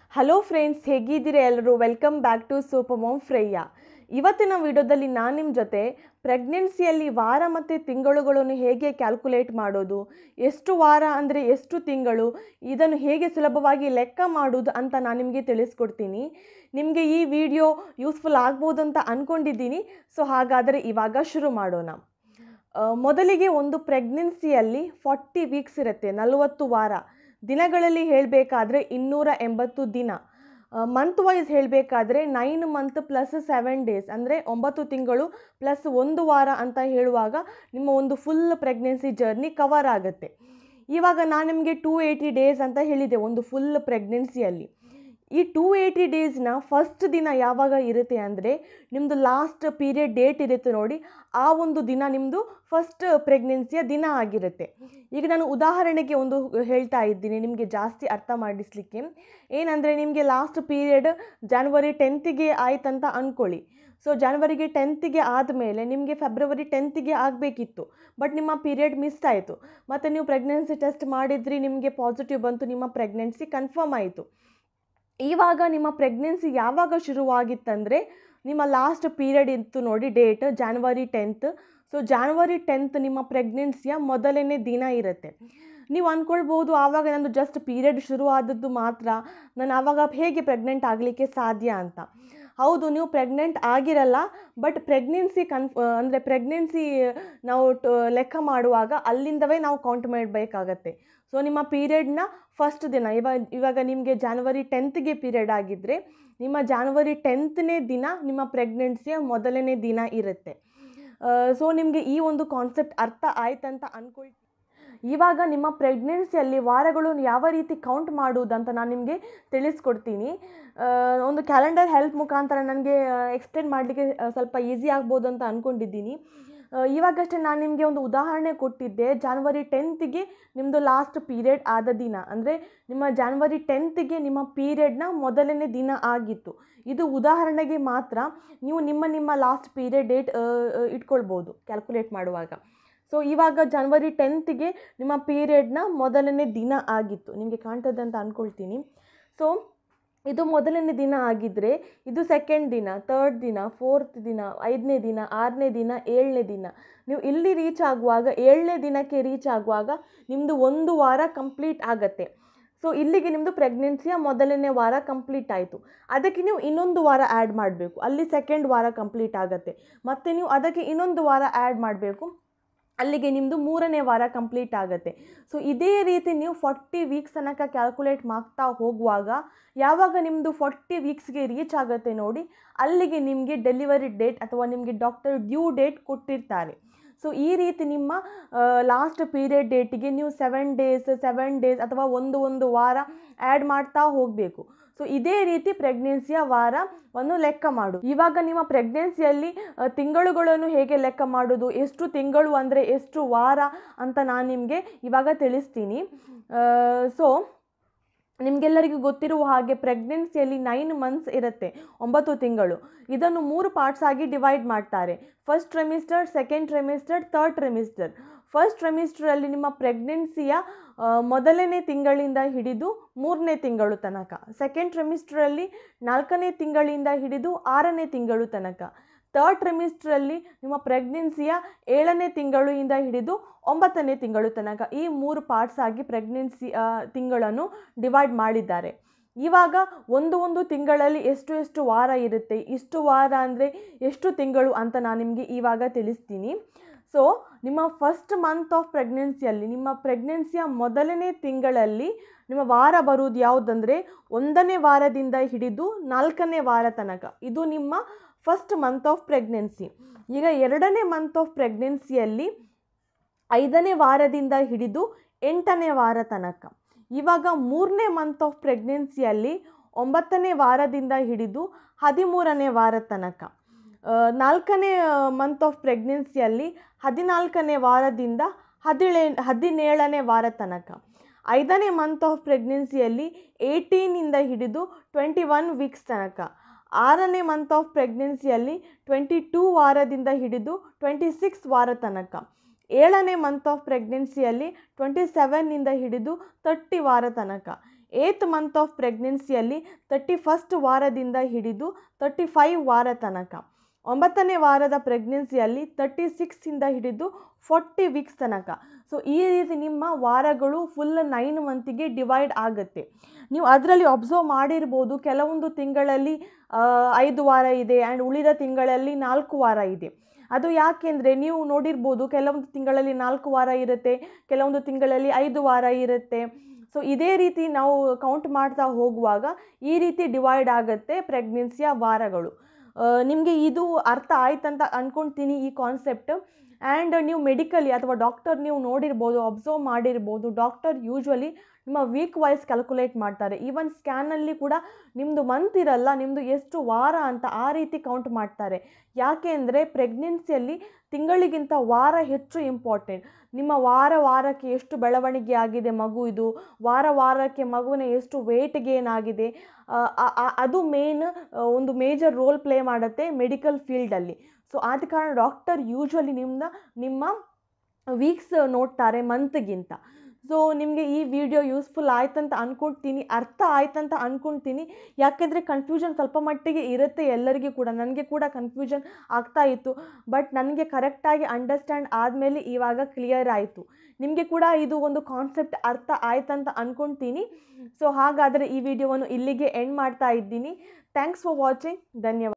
hello friends ಹೇಗಿದ್ದೀರಾ ಎಲ್ಲರೂ welcome back to super mom ಫ್ರೈಯಾ ಇವತ್ತಿನ ವಿಡಿಯೋದಲ್ಲಿ ನಾನು ನಿಮ್ಮ ಜೊತೆ ಪ್ರೆಗ್ನೆನ್ಸಿಯಲ್ಲಿ ವಾರ ಮತ್ತು ತಿಂಗಳುಗಳನ್ನು ಹೇಗೆ ಕ್ಯಾಲ್ಕುಲೇಟ್ ಮಾಡೋದು ಎಷ್ಟು ವಾರ ಅಂದರೆ ಎಷ್ಟು ತಿಂಗಳು ಇದನ್ನು ಹೇಗೆ ಸುಲಭವಾಗಿ ಲೆಕ್ಕ ಮಾಡೋದು ಅಂತ ನಾನು ನಿಮಗೆ ತಿಳಿಸ್ಕೊಡ್ತೀನಿ ನಿಮಗೆ ಈ ವಿಡಿಯೋ ಯೂಸ್ಫುಲ್ ಆಗ್ಬೋದು ಅಂತ ಅಂದ್ಕೊಂಡಿದ್ದೀನಿ ಸೊ ಹಾಗಾದರೆ ಇವಾಗ ಶುರು ಮಾಡೋಣ ಆ, ಮೊದಲಿಗೆ ಒಂದು ಪ್ರೆಗ್ನೆನ್ಸಿಯಲ್ಲಿ ಫಾರ್ಟಿ ವೀಕ್ಸ್ ಇರುತ್ತೆ ನಲವತ್ತು ವಾರ ದಿನಗಳಲ್ಲಿ ಹೇಳಬೇಕಾದ್ರೆ ಇನ್ನೂರ ಎಂಬತ್ತು ದಿನ ಮಂತ್ ವೈಸ್ ಹೇಳಬೇಕಾದ್ರೆ nine month plus seven days ಅಂದರೆ ಒಂಬತ್ತು ತಿಂಗಳು ಪ್ಲಸ್ ಒಂದು ವಾರ ಅಂತ ಹೇಳುವಾಗ ನಿಮ್ಮ ಒಂದು ಫುಲ್ ಪ್ರೆಗ್ನೆನ್ಸಿ ಜರ್ನಿ ಕವರ್ ಆಗುತ್ತೆ ಇವಾಗ ನಾನು ನಿಮಗೆ ಟೂ ಏಯ್ಟಿ ಡೇಸ್ ಅಂತ ಹೇಳಿದೆ ಒಂದು ಫುಲ್ ಪ್ರೆಗ್ನೆನ್ಸಿಯಲ್ಲಿ ಈ ಟೂ ಏಯ್ಟಿ ಡೇಸ್ನ ಫಸ್ಟ್ ದಿನ ಯಾವಾಗ ಇರುತ್ತೆ ಅಂದರೆ ನಿಮ್ಮದು ಲಾಸ್ಟ್ ಪೀರಿಯಡ್ ಡೇಟ್ ಇರುತ್ತೆ ನೋಡಿ ಆ ಒಂದು ದಿನ ನಿಮ್ಮದು ಫಸ್ಟ್ ಪ್ರೆಗ್ನೆನ್ಸಿಯ ದಿನ ಆಗಿರುತ್ತೆ ಈಗ ನಾನು ಉದಾಹರಣೆಗೆ ಒಂದು ಹೇಳ್ತಾ ಇದ್ದೀನಿ ನಿಮಗೆ ಜಾಸ್ತಿ ಅರ್ಥ ಮಾಡಿಸ್ಲಿಕ್ಕೆ ಏನಂದರೆ ನಿಮಗೆ ಲಾಸ್ಟ್ ಪೀರಿಯಡ್ ಜಾನ್ವರಿ ಟೆಂತಿಗೆ ಆಯ್ತಂತ ಅಂದ್ಕೊಳ್ಳಿ ಸೊ ಜಾನ್ವರಿಗೆ ಟೆಂತಿಗೆ ಆದಮೇಲೆ ನಿಮಗೆ ಫೆಬ್ರವರಿ ಟೆಂತಿಗೆ ಆಗಬೇಕಿತ್ತು ಬಟ್ ನಿಮ್ಮ ಪೀರಿಯಡ್ ಮಿಸ್ ಆಯಿತು ಮತ್ತು ನೀವು ಪ್ರೆಗ್ನೆನ್ಸಿ ಟೆಸ್ಟ್ ಮಾಡಿದ್ರಿ ನಿಮಗೆ ಪಾಸಿಟಿವ್ ಬಂತು ನಿಮ್ಮ ಪ್ರೆಗ್ನೆನ್ಸಿ ಕನ್ಫರ್ಮ್ ಆಯಿತು ಇವಾಗ ನಿಮ್ಮ ಪ್ರೆಗ್ನೆನ್ಸಿ ಯಾವಾಗ ಶುರುವಾಗಿತ್ತಂದರೆ ನಿಮ್ಮ ಲಾಸ್ಟ್ ಪೀರಿಯಡ್ ಇತ್ತು ನೋಡಿ date January tenth so January tenth ನಿಮ್ಮ ಪ್ರೆಗ್ನೆನ್ಸಿಯ ಮೊದಲನೇ ದಿನ ಇರುತ್ತೆ ನೀವು ಅಂದ್ಕೊಳ್ಬೋದು ಆವಾಗ ನಂದು ಜಸ್ಟ್ ಪೀರಿಯಡ್ ಶುರು ಆದದ್ದು ಮಾತ್ರ ನಾನು ಆವಾಗ ಹೇಗೆ ಪ್ರೆಗ್ನೆಂಟ್ ಆಗಲಿಕ್ಕೆ ಸಾಧ್ಯ ಅಂತ ಹೌದು ನೀವು ಪ್ರೆಗ್ನೆಂಟ್ ಆಗಿರಲ್ಲ ಬಟ್ ಪ್ರೆಗ್ನೆನ್ಸಿ ಕನ್ಫ್ ಅಂದರೆ ಪ್ರೆಗ್ನೆನ್ಸಿ ನಾವು ಟ ಲೆಕ್ಕ ಮಾಡುವಾಗ ಅಲ್ಲಿಂದವೇ ನಾವು ಕೌಂಟ್ ಮಾಡಬೇಕಾಗತ್ತೆ ಸೊ ನಿಮ್ಮ ಪೀರಿಯಡ್ನ ಫಸ್ಟ್ ದಿನ ಇವಾಗ ಇವಾಗ ನಿಮಗೆ ಜಾನ್ವರಿ ಟೆಂತ್ಗೆ ಪೀರಿಯಡ್ ಆಗಿದ್ದರೆ ನಿಮ್ಮ ಜಾನ್ವರಿ ಟೆಂತ್ನೇ ದಿನ ನಿಮ್ಮ ಪ್ರೆಗ್ನೆನ್ಸಿಯ ಮೊದಲನೇ ದಿನ ಇರುತ್ತೆ ಸೊ ನಿಮಗೆ ಈ ಒಂದು ಕಾನ್ಸೆಪ್ಟ್ ಅರ್ಥ ಆಯ್ತಂತ ಅಂದ್ಕೊಳ್ತೀನಿ ಇವಾಗ ನಿಮ್ಮ ಪ್ರೆಗ್ನೆನ್ಸಿಯಲ್ಲಿ ವಾರಗಳು ಯಾವ ರೀತಿ ಕೌಂಟ್ ಮಾಡುವುದಂತ ನಾನು ನಿಮಗೆ ತಿಳಿಸ್ಕೊಡ್ತೀನಿ ಆ, ಒಂದು ಕ್ಯಾಲೆಂಡರ್ ಹೆಲ್ಪ್ ಮುಖಾಂತರ ನನಗೆ ಎಕ್ಸ್ಪ್ಲೇನ್ ಮಾಡಲಿಕ್ಕೆ ಸ್ವಲ್ಪ ಈಸಿ ಆಗ್ಬೋದು ಅಂತ ಅಂದ್ಕೊಂಡಿದ್ದೀನಿ ಆ, ಇವಾಗಷ್ಟೇ ನಾನು ನಿಮಗೆ ಒಂದು ಉದಾಹರಣೆ ಕೊಟ್ಟಿದ್ದೆ ಜಾನ್ವರಿ ಟೆಂತಿಗೆ ನಿಮ್ಮದು ಲಾಸ್ಟ್ ಪೀರಿಯಡ್ ಆದ ದಿನ ಅಂದರೆ ನಿಮ್ಮ ಜಾನ್ವರಿ ಟೆಂತಿಗೆ ನಿಮ್ಮ ಪೀರಿಯಡ್ನ ಮೊದಲನೇ ದಿನ ಆಗಿತ್ತು ಇದು ಉದಾಹರಣೆಗೆ ಮಾತ್ರ ನೀವು ನಿಮ್ಮ ನಿಮ್ಮ ಲಾಸ್ಟ್ ಪೀರಿಯಡ್ ಡೇಟ್ ಇಟ್ಕೊಳ್ಬೋದು ಕ್ಯಾಲ್ಕುಲೇಟ್ ಮಾಡುವಾಗ ಸೊ ಇವಾಗ ಜನವರಿ ಟೆಂತ್ಗೆ ನಿಮ್ಮ ಪೀರಿಯಡ್ನ ಮೊದಲನೇ ದಿನ ಆಗಿತ್ತು ನಿಮಗೆ ಕಾಣ್ತದೆ ಅಂತ ಅಂದ್ಕೊಳ್ತೀನಿ ಸೊ ಇದು ಮೊದಲನೇ ದಿನ ಆಗಿದ್ದರೆ ಇದು ಸೆಕೆಂಡ್ ದಿನ ತರ್ಡ್ ದಿನ ಫೋರ್ತ್ ದಿನ ಐದನೇ ದಿನ ಆರನೇ ದಿನ ಏಳನೇ ದಿನ ನೀವು ಇಲ್ಲಿ ರೀಚ್ ಆಗುವಾಗ ಏಳನೇ ದಿನಕ್ಕೆ ರೀಚ್ ಆಗುವಾಗ ನಿಮ್ಮದು ಒಂದು ವಾರ ಕಂಪ್ಲೀಟ್ ಆಗತ್ತೆ ಸೊ ಇಲ್ಲಿಗೆ ನಿಮ್ಮದು ಪ್ರೆಗ್ನೆನ್ಸಿಯ ಮೊದಲನೇ ವಾರ ಕಂಪ್ಲೀಟ್ ಆಯಿತು ಅದಕ್ಕೆ ನೀವು ಇನ್ನೊಂದು ವಾರ ಆ್ಯಡ್ ಮಾಡಬೇಕು ಅಲ್ಲಿ ಸೆಕೆಂಡ್ ವಾರ ಕಂಪ್ಲೀಟ್ ಆಗುತ್ತೆ ಮತ್ತು ನೀವು ಅದಕ್ಕೆ ಇನ್ನೊಂದು ವಾರ ಆ್ಯಡ್ ಮಾಡಬೇಕು ಅಲ್ಲಿಗೆ ನಿಮ್ಮದು ಮೂರನೇ ವಾರ ಕಂಪ್ಲೀಟ್ ಆಗುತ್ತೆ ಸೊ ಇದೇ ರೀತಿ ನೀವು ಫಾರ್ಟಿ ವೀಕ್ಸ್ ತನಕ ಕ್ಯಾಲ್ಕುಲೇಟ್ ಮಾಡ್ತಾ ಹೋಗುವಾಗ ಯಾವಾಗ ನಿಮ್ಮದು ಫಾರ್ಟಿ ವೀಕ್ಸ್ಗೆ ರೀಚ್ ಆಗುತ್ತೆ ನೋಡಿ ಅಲ್ಲಿಗೆ ನಿಮಗೆ ಡೆಲಿವರಿ ಡೇಟ್ ಅಥವಾ ನಿಮಗೆ ಡಾಕ್ಟರ್ ಡ್ಯೂ ಡೇಟ್ ಕೊಟ್ಟಿರ್ತಾರೆ ಸೊ ಈ ರೀತಿ ನಿಮ್ಮ ಲಾಸ್ಟ್ ಪೀರಿಯಡ್ ಡೇಟಿಗೆ ನೀವು ಸೆವೆನ್ ಡೇಸ್ ಸೆವೆನ್ ಡೇಸ್ ಅಥವಾ ಒಂದು ಒಂದು ವಾರ ಆ್ಯಡ್ ಮಾಡ್ತಾ ಹೋಗಬೇಕು ಸೊ ಇದೇ ರೀತಿ ಪ್ರೆಗ್ನೆನ್ಸಿಯ ವಾರವನ್ನು ಲೆಕ್ಕ ಮಾಡು ಇವಾಗ ನಿಮ್ಮ ಪ್ರೆಗ್ನೆನ್ಸಿಯಲ್ಲಿ ಆ, ತಿಂಗಳುಗಳನ್ನು ಹೇಗೆ ಲೆಕ್ಕ ಮಾಡೋದು ಎಷ್ಟು ತಿಂಗಳು ಅಂದರೆ ಎಷ್ಟು ವಾರ ಅಂತ ನಾನು ನಿಮಗೆ ಇವಾಗ ತಿಳಿಸ್ತೀನಿ ಸೊ ನಿಮಗೆಲ್ಲರಿಗೂ ಗೊತ್ತಿರುವ ಹಾಗೆ ಪ್ರೆಗ್ನೆನ್ಸಿಯಲ್ಲಿ ನೈನ್ ಮಂತ್ಸ್ ಇರುತ್ತೆ ಒಂಬತ್ತು ತಿಂಗಳು ಇದನ್ನು ಮೂರು ಪಾರ್ಟ್ಸ್ ಆಗಿ ಡಿವೈಡ್ ಮಾಡ್ತಾರೆ first trimester second trimester third trimester first ಟ್ರೆಮಿಸ್ಟರಲ್ಲಿ ನಿಮ್ಮ ಪ್ರೆಗ್ನೆನ್ಸಿಯ ಆ, ಮೊದಲನೇ ತಿಂಗಳಿಂದ ಹಿಡಿದು ಮೂರನೇ ತಿಂಗಳು ತನಕ ಸೆಕೆಂಡ್ ಟ್ರೆಮಿಸ್ಟರಲ್ಲಿ ನಾಲ್ಕನೇ ತಿಂಗಳಿಂದ ಹಿಡಿದು ಆರನೇ ತಿಂಗಳು ತನಕ ಥರ್ಡ್ ಟ್ರೆಮಿಸ್ಟ್ರಲ್ಲಿ ನಿಮ್ಮ ಪ್ರೆಗ್ನೆನ್ಸಿಯ ಏಳನೇ ತಿಂಗಳಿಂದ ಹಿಡಿದು ಒಂಬತ್ತನೇ ತಿಂಗಳು ತನಕ ಈ ಮೂರು ಪಾರ್ಟ್ಸ್ ಆಗಿ ಪ್ರೆಗ್ನೆನ್ಸಿ ತಿಂಗಳನ್ನು ಡಿವೈಡ್ ಮಾಡಿದ್ದಾರೆ ಇವಾಗ ಒಂದು ಒಂದು ತಿಂಗಳಲ್ಲಿ ಎಷ್ಟು ಎಷ್ಟು ವಾರ ಇರುತ್ತೆ ಇಷ್ಟು ವಾರ ಅಂದರೆ ಎಷ್ಟು ತಿಂಗಳು ಅಂತ ನಾನು ನಿಮಗೆ ಇವಾಗ ತಿಳಿಸ್ತೀನಿ ಸೊ ನಿಮ್ಮ ಫಸ್ಟ್ ಮಂತ್ ಆಫ್ ಪ್ರೆಗ್ನೆನ್ಸಿಯಲ್ಲಿ ನಿಮ್ಮ ಪ್ರೆಗ್ನೆನ್ಸಿಯ ಮೊದಲನೇ ತಿಂಗಳಲ್ಲಿ ನಿಮ್ಮ ವಾರ ಬರುವುದು ಯಾವುದಂದರೆ ಒಂದನೇ ವಾರದಿಂದ ಹಿಡಿದು ನಾಲ್ಕನೇ ವಾರ ತನಕ ಇದು ನಿಮ್ಮ ಫಸ್ಟ್ ಮಂತ್ ಆಫ್ ಪ್ರೆಗ್ನೆನ್ಸಿ ಈಗ ಎರಡನೇ ಮಂತ್ ಆಫ್ ಪ್ರೆಗ್ನೆನ್ಸಿಯಲ್ಲಿ ಐದನೇ ವಾರದಿಂದ ಹಿಡಿದು ಎಂಟನೇ ವಾರ ತನಕ ಇವಾಗ ಮೂರನೇ ಮಂತ್ ಆಫ್ ಪ್ರೆಗ್ನೆನ್ಸಿಯಲ್ಲಿ ಒಂಬತ್ತನೇ ವಾರದಿಂದ ಹಿಡಿದು ಹದಿಮೂರನೇ ವಾರ ತನಕ ಆ, ನಾಲ್ಕನೇ ಮಂತ್ ಆಫ್ ಪ್ರೆಗ್ನೆನ್ಸಿಯಲ್ಲಿ ಹದಿನಾಲ್ಕನೇ ವಾರದಿಂದ ಹದಿಳೇ ಹದಿನೇಳನೇ ವಾರ ತನಕ ಐದನೇ ಮಂತ್ ಆಫ್ ಪ್ರೆಗ್ನೆನ್ಸಿಯಲ್ಲಿ ಏಯ್ಟೀನಿಂದ ಹಿಡಿದು ಟ್ವೆಂಟಿ ಒನ್ ವೀಕ್ಸ್ ತನಕ ಆರನೇ ಮಂತ್ ಆಫ್ ಪ್ರೆಗ್ನೆನ್ಸಿಯಲ್ಲಿ ಟ್ವೆಂಟಿ ಟೂ ವಾರದಿಂದ ಹಿಡಿದು ಟ್ವೆಂಟಿ ಸಿಕ್ಸ್ ವಾರ ತನಕ ಏಳನೇ ಮಂತ್ ಆಫ್ ಪ್ರೆಗ್ನೆನ್ಸಿಯಲ್ಲಿ ಟ್ವೆಂಟಿ ಸೆವೆನ್ನಿಂದ ಹಿಡಿದು ತರ್ಟಿ ವಾರ ತನಕ ಏತ್ ಮಂತ್ ಆಫ್ ಪ್ರೆಗ್ನೆನ್ಸಿಯಲ್ಲಿ ತರ್ಟಿ ಫಸ್ಟ್ ವಾರದಿಂದ ಹಿಡಿದು ತರ್ಟಿ ಫೈವ್ ವಾರ ತನಕ ಒಂಬತ್ತನೇ ವಾರದ ಪ್ರೆಗ್ನೆನ್ಸಿಯಲ್ಲಿ ತರ್ಟಿ ಸಿಕ್ಸಿಂದ ಹಿಡಿದು ಫೋರ್ಟಿ ವೀಕ್ಸ್ ತನಕ ಸೊ ಈ ರೀತಿ ನಿಮ್ಮ ವಾರಗಳು ಫುಲ್ ನೈನ್ ಮಂತಿಗೆ ಡಿವೈಡ್ ಆಗುತ್ತೆ ನೀವು ಅದರಲ್ಲಿ ಅಬ್ಸರ್ವ್ ಮಾಡಿರ್ಬೋದು ಕೆಲವೊಂದು ತಿಂಗಳಲ್ಲಿ ಆ, ಐದು ವಾರ ಇದೆ ಆ್ಯಂಡ್ ಉಳಿದ ತಿಂಗಳಲ್ಲಿ ನಾಲ್ಕು ವಾರ ಇದೆ ಅದು ಯಾಕೆಂದರೆ ನೀವು ನೋಡಿರ್ಬೋದು ಕೆಲವೊಂದು ತಿಂಗಳಲ್ಲಿ ನಾಲ್ಕು ವಾರ ಇರುತ್ತೆ ಕೆಲವೊಂದು ತಿಂಗಳಲ್ಲಿ ಐದು ವಾರ ಇರುತ್ತೆ ಸೊ ಇದೇ ರೀತಿ ನಾವು ಕೌಂಟ್ ಮಾಡ್ತಾ ಹೋಗುವಾಗ ಈ ರೀತಿ ಡಿವೈಡ್ ಆಗುತ್ತೆ ಪ್ರೆಗ್ನೆನ್ಸಿಯ ವಾರಗಳು ನಿಮಗೆ ಇದು ಅರ್ಥ ಆಯ್ತಂತ ಅಂದ್ಕೊಳ್ತೀನಿ ಈ ಕಾನ್ಸೆಪ್ಟ್ ಆ್ಯಂಡ್ ನೀವು ಮೆಡಿಕಲಿ ಅಥವಾ ಡಾಕ್ಟರ್ ನೀವು ನೋಡಿರ್ಬೋದು ಅಬ್ಸರ್ವ್ ಮಾಡಿರ್ಬೋದು ಡಾಕ್ಟರ್ ಯೂಶ್ವಲಿ ನಿಮ್ಮ ವೀಕ್ ವೈಸ್ ಕ್ಯಾಲ್ಕುಲೇಟ್ ಮಾಡ್ತಾರೆ ಈವನ್ ಸ್ಕ್ಯಾನಲ್ಲಿ ಕೂಡ ನಿಮ್ಮದು ಮಂತ್ ಇರಲ್ಲ ನಿಮ್ಮದು ಎಷ್ಟು ವಾರ ಅಂತ ಆ ರೀತಿ ಕೌಂಟ್ ಮಾಡ್ತಾರೆ ಯಾಕೆ ಅಂದರೆ ಪ್ರೆಗ್ನೆನ್ಸಿಯಲ್ಲಿ ತಿಂಗಳಿಗಿಂತ ವಾರ ಹೆಚ್ಚು ಇಂಪಾರ್ಟೆಂಟ್ ನಿಮ್ಮ ವಾರ ವಾರಕ್ಕೆ ಎಷ್ಟು ಬೆಳವಣಿಗೆ ಆಗಿದೆ ಮಗು ಇದು ವಾರ ವಾರಕ್ಕೆ ಮಗುವಿನ ಎಷ್ಟು ವೇಟ್ ಗೇನ್ ಆಗಿದೆ ಆ, ಆ- ಆ- ಅದು ಮೇನ್ ಒಂದು ಮೇಜರ್ ರೋಲ್ ಪ್ಲೇ ಮಾಡುತ್ತೆ ಮೆಡಿಕಲ್ ಫೀಲ್ಡಲ್ಲಿ ಸೊ ಆದ ಕಾರಣ ಡಾಕ್ಟರ್ ಯೂಶ್ವಲಿ ನಿಮ್ಮನ್ನ ನಿಮ್ಮ ವೀಕ್ಸ್ ನೋಡ್ತಾರೆ ಮಂತ್ಗಿಂತ ಸೊ ನಿಮಗೆ ಈ ವಿಡಿಯೋ ಯೂಸ್ಫುಲ್ ಆಯ್ತಂತ ಅಂದ್ಕೊಳ್ತೀನಿ ಅರ್ಥ ಆಯ್ತಂತ ಅಂದ್ಕೊಳ್ತೀನಿ ಯಾಕೆಂದರೆ ಕನ್ಫ್ಯೂಷನ್ ಸ್ವಲ್ಪ ಮಟ್ಟಿಗೆ ಇರುತ್ತೆ ಎಲ್ಲರಿಗೂ ಕೂಡ ನನಗೆ ಕೂಡ ಕನ್ಫ್ಯೂಷನ್ ಆಗ್ತಾ ಇತ್ತು ಬಟ್ ನನಗೆ ಕರೆಕ್ಟಾಗಿ ಅಂಡರ್ಸ್ಟ್ಯಾಂಡ್ ಆದಮೇಲೆ ಇವಾಗ ಕ್ಲಿಯರ್ ಆಯಿತು ನಿಮಗೆ ಕೂಡ ಇದು ಒಂದು ಕಾನ್ಸೆಪ್ಟ್ ಅರ್ಥ ಆಯ್ತಂತ ಅಂದ್ಕೊಳ್ತೀನಿ ಸೊ ಹಾಗಾದರೆ ಈ ವಿಡಿಯೋವನ್ನು ಇಲ್ಲಿಗೆ ಎಂಡ್ ಮಾಡ್ತಾ ಇದ್ದೀನಿ ಥ್ಯಾಂಕ್ಸ್ ಫಾರ್ ವಾಚಿಂಗ್ ಧನ್ಯವಾದ